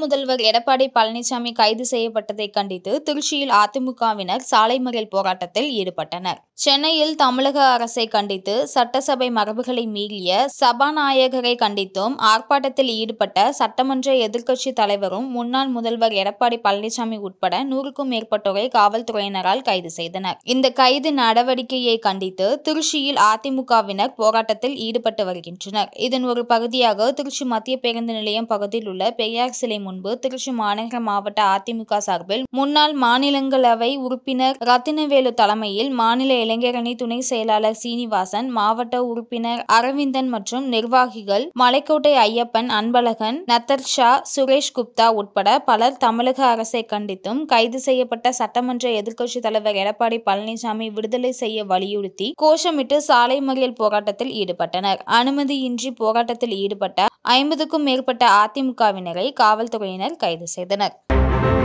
முதல்வர் எடப்பாடி பழனிசாமி கைது செய்யப்பட்டதை கண்டித்து திருச்சியில் அதிமுகவினர் சாலை மறியல் போராட்டத்தில் ஈடுபட்டனர் சென்னையில் தமிழக அரசை கண்டித்து சட்டசபை மரபுகளை மீறிய சபாநாயகரை கண்டித்தும் ஆர்ப்பாட்டத்தில் ஈடுபட்ட சட்டமன்ற எதிர்க்கட்சி தலைவரும் முன்னாள் முதல்வர் எடப்பாடி பழனிசாமி உட்பட நூறுக்கும் மேற்பட்டோரை காவல்துறையினரால் கைது செய்தனர் இந்த கைது நடவடிக்கையை கண்டித்து திருச்சியில் அதிமுகவினர் போராட்டத்தில் ஈடுபட்டு வருகின்றனர் இதன் ஒரு பகுதியாக திருச்சி மத்திய பேருந்து நிலையம் பகுதியில் உள்ள பெரியார் சிலை முன்பு திருச்சி மாநகர மாவட்ட அதிமுக சார்பில் முன்னாள் மாநிலங்களவை உறுப்பினர் ரத்தினவேலு தலைமையில் மாநில இளைஞரணி துணை செயலாளர் சீனிவாசன் மாவட்ட உறுப்பினர் அரவிந்தன் மற்றும் நிர்வாகிகள் மலைக்கோட்டை ஐயப்பன் அன்பழகன் நத்தர்ஷா சுரேஷ் குப்தா உட்பட பலர் தமிழக அரசை கண்டித்தும் கைது செய்யப்பட்ட சட்டமன்ற எதிர்க்கட்சித் தலைவர் எடப்பாடி பழனிசாமி விடுதலை செய்ய வலியுறுத்தி கோஷமிட்டு சாலை மறியல் போராட்டத்தில் ஈடுபட்டனர் அனுமதியின்றி போராட்டத்தில் ஈடுபட்ட ஐம்பதுக்கும் மேற்பட்ட அதிமுகவினரை காவல்துறையினர் கைது செய்தனர்